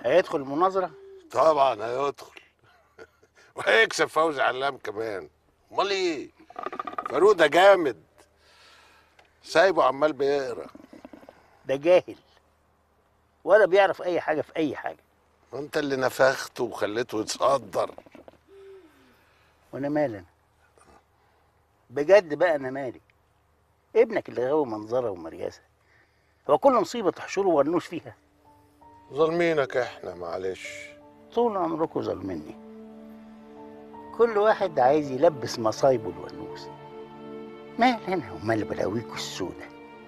هيدخل المناظره طبعا هيدخل وهيكسب فوزي علام كمان امال ايه فاروق ده جامد سايبه عمال بيقرا ده جاهل ولا بيعرف اي حاجه في اي حاجه ما انت اللي نفخته وخليته يتصدر وانا مالي انا بجد بقى انا مالي ابنك اللي غاوي منظره ومرياسه هو كل مصيبه تحشره ونوش فيها ظالمينك احنا معلش طول عمركم ظالميني كل واحد عايز يلبس مصايبه الونوس مال انا ومال بلاويكوا السودة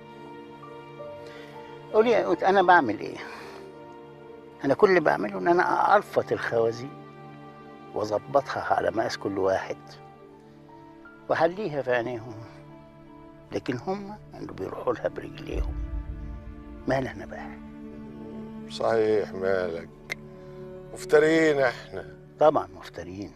قولي يا قوت انا بعمل ايه انا كل اللي بعمله ان انا الفت الخوازيق واظبطها على مقاس كل واحد واحليها في عينيهم لكن هم اللي بيروحوا لها برجليهم مال انا بقى صحيح مالك مفترين احنا طبعا مفترين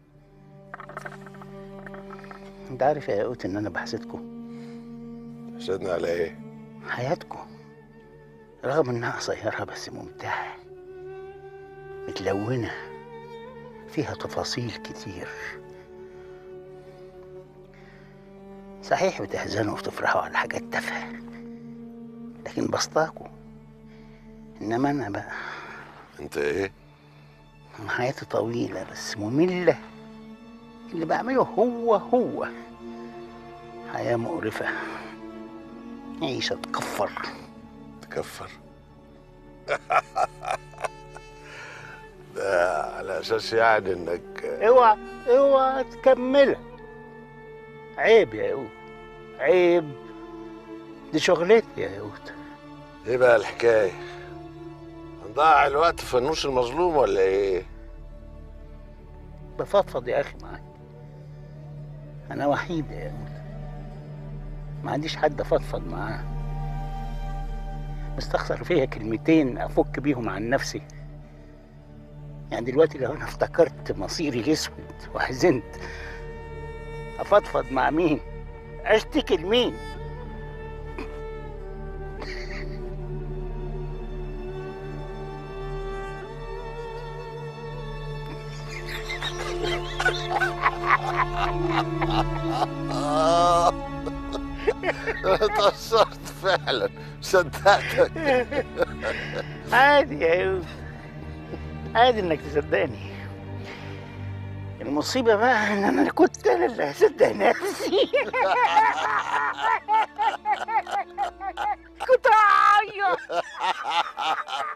انت عارف يا ياقوت ان انا بحسدكم حسدنا على ايه حياتكم رغم انها قصيرة بس ممتعة متلونة فيها تفاصيل كتير صحيح بتحزنوا وتفرحوا على حاجات تافهة لكن بسطاكوا انما انا بقى انت ايه حياتي طويلة بس مملة اللي بعمله هو هو حياة مقرفة عيشة تكفر تكفر ده على اساس يعني انك اوعى اوعى تكملها عيب يا ياقوت عيب دي شغلتي يا ياقوت ايه بقى الحكايه نضيع الوقت في النص المظلوم ولا ايه بفضفض يا اخي معاك انا وحيد يا ياقوت ما عنديش حد افضفض معاه مستخسر فيها كلمتين افك بيهم عن نفسي يعني دلوقتي لو انا افتكرت مصيري الاسود وحزنت افضفض مع مين اشتكي لمين انا اتأثرت فعلا صدقتك عادي يا يوسف عادي انك تصدقني المصيبة بقى ان انا كنت انا اللي هصدق نفسي كنت هعيط